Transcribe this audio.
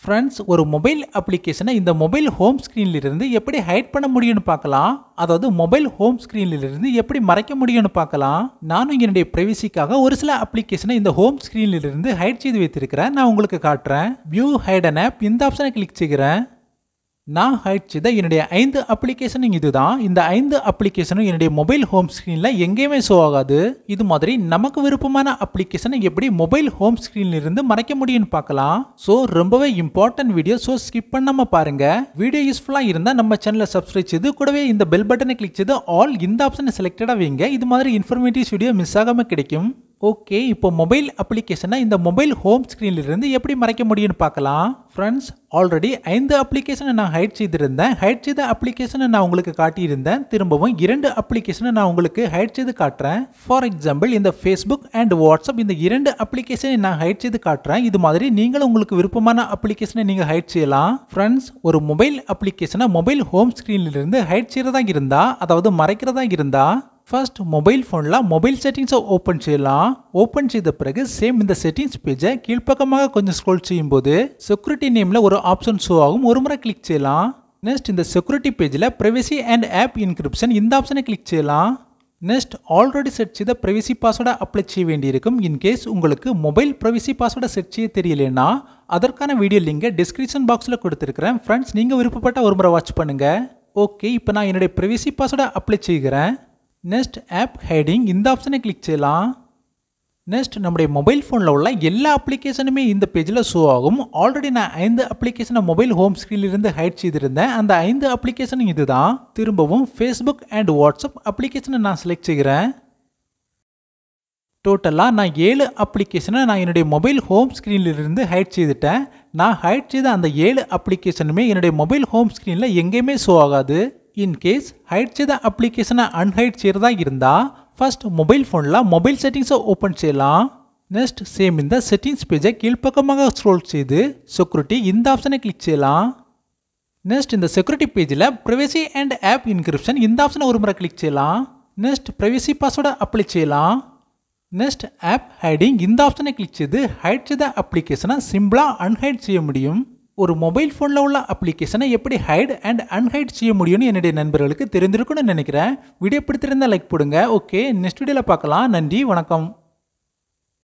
friends ஒரு mobile அப்ளிகேஷனை இந்த மொபைல் ஹோம் ஸ்க்ரீன்லேருந்து எப்படி ஹைட் பண்ண முடியும்னு பார்க்கலாம் அதாவது மொபைல் ஹோம் ஸ்க்ரீன்லேருந்து எப்படி மறைக்க முடியும்னு பார்க்கலாம் நானும் என்னுடைய ப்ரைவசிக்காக ஒரு சில அப்ளிகேஷனை இந்த ஹோம் ஸ்க்ரீன்லேருந்து ஹைட் செய்து வைத்திருக்கிறேன் நான் உங்களுக்கு காட்டுறேன் வியூ ஹைட் அன் ஆப் இந்த ஆப்ஷனை கிளிக் செய்கிறேன் நான் ஹைட் செய்த என்னுடைய ஐந்து அப்ளிகேஷனும் இதுதான் இந்த ஐந்து அப்ளிகேஷனும் என்னுடைய மொபைல் ஹோம் ஸ்க்ரீனில் எங்கேயுமே ஷோ ஆகாது இது மாதிரி நமக்கு விருப்பமான அப்ளிகேஷனை எப்படி மொபைல் ஹோம் ஸ்க்ரீன்ல இருந்து மறைக்க முடியும்னு பார்க்கலாம் ஸோ ரொம்பவே இம்பார்ட்டன்ட் வீடியோ ஸோ ஸ்கிப் பண்ணாம பாருங்க வீடியோ யூஸ்ஃபுல்லாக இருந்தால் நம்ம சேனலை சப்ஸ்கிரைப் செய்து கூடவே இந்த பெல் பட்டனை கிளிக் செய்து ஆல் இந்த ஆப்ஷனை செலக்டடாக வைங்க இது மாதிரி இன்ஃபர்மேட்டிவ் வீடியோ மிஸ் ஆகாமல் கிடைக்கும் ஓகே இப்போ மொபைல் அப்ளிகேஷனை இந்த மொபைல் ஹோம் ஸ்க்ரீன்லேருந்து எப்படி மறைக்க முடியும்னு பார்க்கலாம் ஃப்ரெண்ட்ஸ் ஆல்ரெடி ஐந்து அப்ளிகேஷனை நான் ஹைட் செய்திருந்தேன் ஹைட் செய்த அப்ளிகேஷனை நான் உங்களுக்கு காட்டியிருந்தேன் திரும்பவும் இரண்டு அப்ளிகேஷனை நான் உங்களுக்கு ஹைட் செய்து காட்டுறேன் ஃபார் எக்ஸாம்பிள் இந்த ஃபேஸ்புக் அண்ட் வாட்ஸ்அப் இந்த இரண்டு அப்ளிகேஷனை நான் ஹைட் செய்து காட்டுறேன் இது மாதிரி நீங்களும் உங்களுக்கு விருப்பமான அப்ளிகேஷனை நீங்கள் ஹைட் செய்யலாம் ஃப்ரெண்ட்ஸ் ஒரு மொபைல் அப்ளிகேஷனை மொபைல் ஹோம் ஸ்க்ரீன்லேருந்து ஹைட் செய்கிறதா இருந்தா அதாவது மறைக்கிறதா இருந்தா ஃபர்ஸ்ட் மொபைல் ஃபோனில் மொபைல் செட்டிங்ஸை ஓப்பன் செய்யலாம் ஓப்பன் செய்த பிறகு சேம் இந்த செட்டிங்ஸ் பேஜை கீழ்ப்பக்கமாக கொஞ்சம் ஸ்க்ரோல் செய்யும்போது செக்யூரிட்டி நேமில் ஒரு ஆப்ஷன் ஷோ ஆகும் ஒரு முறை கிளிக் செய்யலாம் நெக்ஸ்ட் இந்த செக்யூரிட்டி பேஜில் ப்ரைவசி அண்ட் ஆப் இன்கிரிப்ஷன் இந்த ஆப்ஷனை கிளிக் செய்யலாம் நெக்ஸ்ட் ஆல்ரெடி செட் செய்த ப்ரைவசி பாஸ்வேர்டை அப்ளை செய்ய வேண்டியிருக்கும் இன்கேஸ் உங்களுக்கு மொபைல் ப்ரைவசி பாஸ்வேர்டை செட் செய்ய தெரியலனா அதற்கான வீடியோ லிங்கை டிஸ்கிரிப்ஷன் பாக்ஸில் கொடுத்துருக்கிறேன் ஃப்ரெண்ட்ஸ் நீங்கள் விருப்பப்பட்ட ஒரு முறை வாட்ச் பண்ணுங்கள் ஓகே இப்போ நான் என்னுடைய ப்ரைவசி பாஸ்வேர்டை அப்ளை செய்கிறேன் நெக்ஸ்ட் ஆப் ஹைடிங் இந்த ஆப்ஷனை கிளிக் செய்யலாம் நெக்ஸ்ட் நம்முடைய மொபைல் ஃபோனில் உள்ள எல்லா அப்ளிகேஷனுமே இந்த பேஜில் ஷோ ஆகும் ஆல்ரெடி நான் ஐந்து அப்ளிகேஷனை மொபைல் ஹோம் ஸ்க்ரீன்லேருந்து ஹைட் செய்திருந்தேன் அந்த ஐந்து அப்ளிகேஷனும் இதுதான் திரும்பவும் ஃபேஸ்புக் அண்ட் வாட்ஸ்அப் அப்ளிகேஷனை நான் செலக்ட் செய்கிறேன் டோட்டலாக நான் ஏழு அப்ளிகேஷனை நான் என்னுடைய மொபைல் ஹோம் ஸ்க்ரீன்லேருந்து ஹைட் செய்துட்டேன் நான் ஹைட் செய்த அந்த ஏழு அப்ளிகேஷனுமே என்னுடைய மொபைல் ஹோம் ஸ்க்ரீனில் எங்கேயுமே ஷோ ஆகாது இன்கேஸ் ஹைட் செய்த அப்ளிகேஷனை அன்ஹைட் செய்கிறதா இருந்தால் ஃபர்ஸ்ட் மொபைல் ஃபோனில் மொபைல் செட்டிங்ஸை ஓப்பன் செய்யலாம் நெக்ஸ்ட் சேம் இந்த செட்டிங்ஸ் பேஜை கீழ்ப்பக்கமாக ஸ்க்ரோல் செய்து செக்யூரிட்டி இந்த ஆப்ஷனை கிளிக் செய்யலாம் நெக்ஸ்ட் இந்த செக்யூரிட்டி பேஜில் ப்ரைவசி அண்ட் ஆப் இன்கிரிப்ஷன் இந்த ஆப்ஷனை ஒரு முறை கிளிக் செய்யலாம் நெக்ஸ்ட் ப்ரைவசி பாஸ்வேர்டை அப்ளை செய்யலாம் நெக்ஸ்ட் ஆப் ஹைடிங் இந்த ஆப்ஷனை கிளிக் செய்து ஹைட் செய்த அப்ளிகேஷனை சிம்பிளாக அன்ஹைட் செய்ய முடியும் ஒரு மொபைல் ஃபோனில் உள்ள அப்ளிகேஷனை எப்படி ஹைட் அண்ட் அன்ஹைட் செய்ய முடியும்னு என்னுடைய நண்பர்களுக்கு தெரிந்திருக்கும்னு நினைக்கிறேன் வீடியோ பிடித்திருந்தால் லைக் போடுங்க ஓகே நெக்ஸ்ட் வீடியோவில் பார்க்கலாம் நன்றி வணக்கம்